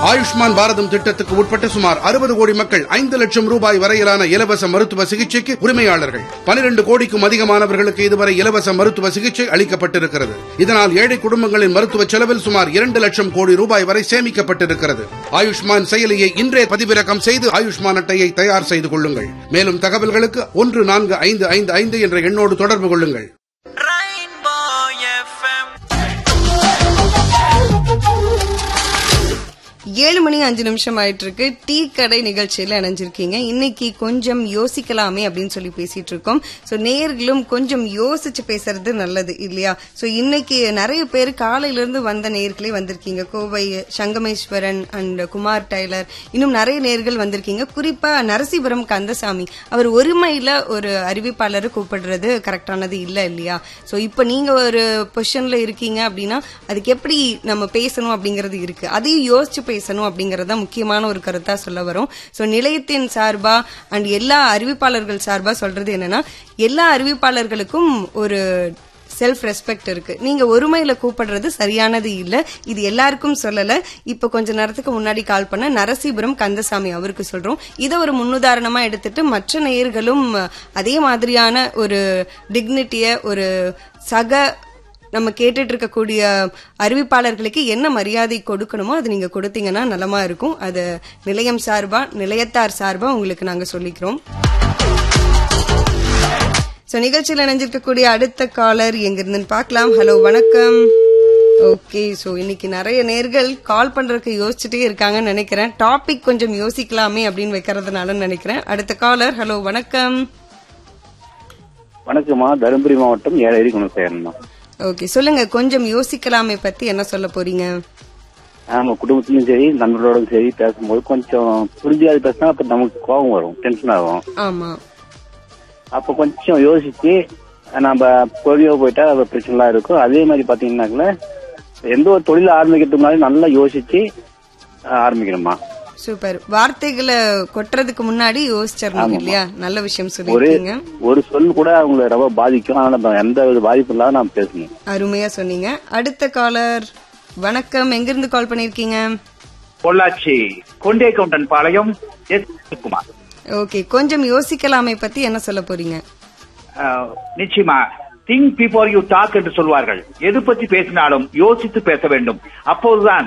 ஆயுஷ்மான் பாரதம் திட்டத்துக்கு உட்பட்ட சுமார் அறுபது கோடி மக்கள் ஐந்து லட்சம் ரூபாய் வரையிலான இலவச மருத்துவ சிகிச்சைக்கு உரிமையாளர்கள் பனிரெண்டு கோடிக்கும் அதிகமானவர்களுக்கு இதுவரை இலவச மருத்துவ சிகிச்சை அளிக்கப்பட்டிருக்கிறது இதனால் ஏழை குடும்பங்களின் மருத்துவ செலவில் சுமார் இரண்டு லட்சம் கோடி ரூபாய் வரை சேமிக்கப்பட்டிருக்கிறது ஆயுஷ்மான் செயலியை இன்றே பதிவிறக்கம் செய்து ஆயுஷ்மான் அட்டையை தயார் செய்து கொள்ளுங்கள் மேலும் தகவல்களுக்கு ஒன்று நான்கு ஐந்து ஐந்து ஐந்து என்ற எண்ணோடு தொடர்பு கொள்ளுங்கள் Rainbow FM. ஏழு மணி அஞ்சு நிமிஷம் ஆயிட்டு இருக்கு டீ கடை நிகழ்ச்சியில இணைஞ்சிருக்கீங்க இன்னைக்கு கொஞ்சம் யோசிக்கலாமே அப்படின்னு சொல்லி பேசிட்டு இருக்கோம் சோ நேர்களும் கொஞ்சம் யோசிச்சு பேசுறது நல்லது இல்லையா சோ இன்னைக்கு நிறைய பேர் காலையில இருந்து வந்த நேர்களே வந்திருக்கீங்க கோவை சங்கமேஸ்வரன் அண்ட் குமார் டைலர் இன்னும் நிறைய நேர்கள் வந்திருக்கீங்க குறிப்பா நரசிபுரம் கந்தசாமி அவர் ஒருமையில ஒரு அறிவிப்பாளரை கூப்பிடுறது கரெக்டானது இல்ல இல்லையா சோ இப்ப நீங்க ஒரு பொசிஷன்ல இருக்கீங்க அப்படின்னா அதுக்கு எப்படி நம்ம பேசணும் அப்படிங்கறது இருக்கு அதையும் யோசிச்சு பேசணும் அப்படிங்கறத முக்கியமான ஒரு கருத்தா சொல்ல வரும் சோ நிலையத்தின் சார்பா அண்ட் எல்லா அறிவிப்பாளர்கள் சார்பா சொல்றது என்னன்னா எல்லா அறிவிப்பாளர்களுக்கும் ஒரு செல்ஃப் ரெஸ்பெக்ட் இருக்கு நீங்க ஒருமையில கூப்பிடுறது சரியானது இல்ல இது எல்லாருக்கும் சொல்லல இப்ப கொஞ்ச நேரத்துக்கு முன்னாடி கால் பண்ண நரசீபுரம் கந்தசாமி அவருக்கு சொல்றோம் இதை ஒரு முன்னுதாரணமா எடுத்துட்டு மற்ற நேயர்களும் அதே மாதிரியான ஒரு டிக்னிட்டிய ஒரு சக நம்ம கேட்டுட்டு இருக்கக்கூடிய அறிவிப்பாளர்களுக்கு என்ன மரியாதை கொடுக்கணுமோ அது நீங்க கொடுத்தீங்கன்னா நலமா இருக்கும் அது நிலையம் சார்பா நிலையத்தார் சார்பா உங்களுக்கு நாங்க சொல்லிக்கிறோம் சோ நிகழ்ச்சியில் இணைஞ்சிருக்கக்கூடிய அடுத்த காலர் எங்க இருந்துன்னு பார்க்கலாம் ஹலோ வணக்கம் ஓகே சோ இன்னைக்கு நிறைய நேர்கள் கால் பண்றதுக்கு யோசிச்சுட்டே இருக்காங்கன்னு நினைக்கிறேன் டாபிக் கொஞ்சம் யோசிக்கலாமே அப்படின்னு வைக்கிறதுனால நினைக்கிறேன் அடுத்த காலர் ஹலோ வணக்கம் வணக்கம்மா தருமபுரி மாவட்டம் ஏழரி குணசேகரன்மா ஓகே சொல்லுங்க கொஞ்சம் யோசிக்கலாமே பத்தி என்ன சொல்ல போறீங்க நம்ம குடும்பத்திலும் சரி நண்பர்களோடும் சரி பேசும்போது கொஞ்சம் புரிஞ்சாது பேசினா அப்ப நமக்கு கோபம் வரும் டென்ஷன் ஆகும் ஆமா அப்ப கொஞ்சம் யோசிச்சு நம்ம பொறியோ போயிட்டா அது பிரச்சனைலாம் இருக்கும் அதே மாதிரி பாத்தீங்கன்னாக்கல எந்த ஒரு தொழில் ஆரம்பிக்கிறதுக்கு முன்னாடி நல்லா யோசிச்சு அஹ், ஆரம்பிக்கணுமா சூப்பர் வார்த்தைகளை கொட்டுறதுக்கு முன்னாடி யோசிச்சிடணும் இல்லையா நல்ல விஷயம் ஒரு சொல்லிருக்கீங்க ஒரு சொல் கூட அவங்களை ரொம்ப பாதிக்கும் ஆனா நம்ம எந்த ஒரு பாதிப்பு இல்லாத நாம் பேசணும் அருமையா சொன்னீங்க அடுத்த காலர் வணக்கம் எங்கிருந்து கால் பண்ணிருக்கீங்க பொள்ளாச்சி கொண்டே கவுண்டன் பாளையம் எஸ் குமார் ஓகே கொஞ்சம் யோசிக்கலாமே பத்தி என்ன சொல்ல போறீங்க அஹ், நிச்சயமா திங்க் பிஃபோர் யூ டாக் என்று சொல்வார்கள் எது பற்றி பேசினாலும் யோசித்து பேச வேண்டும் அப்போதுதான்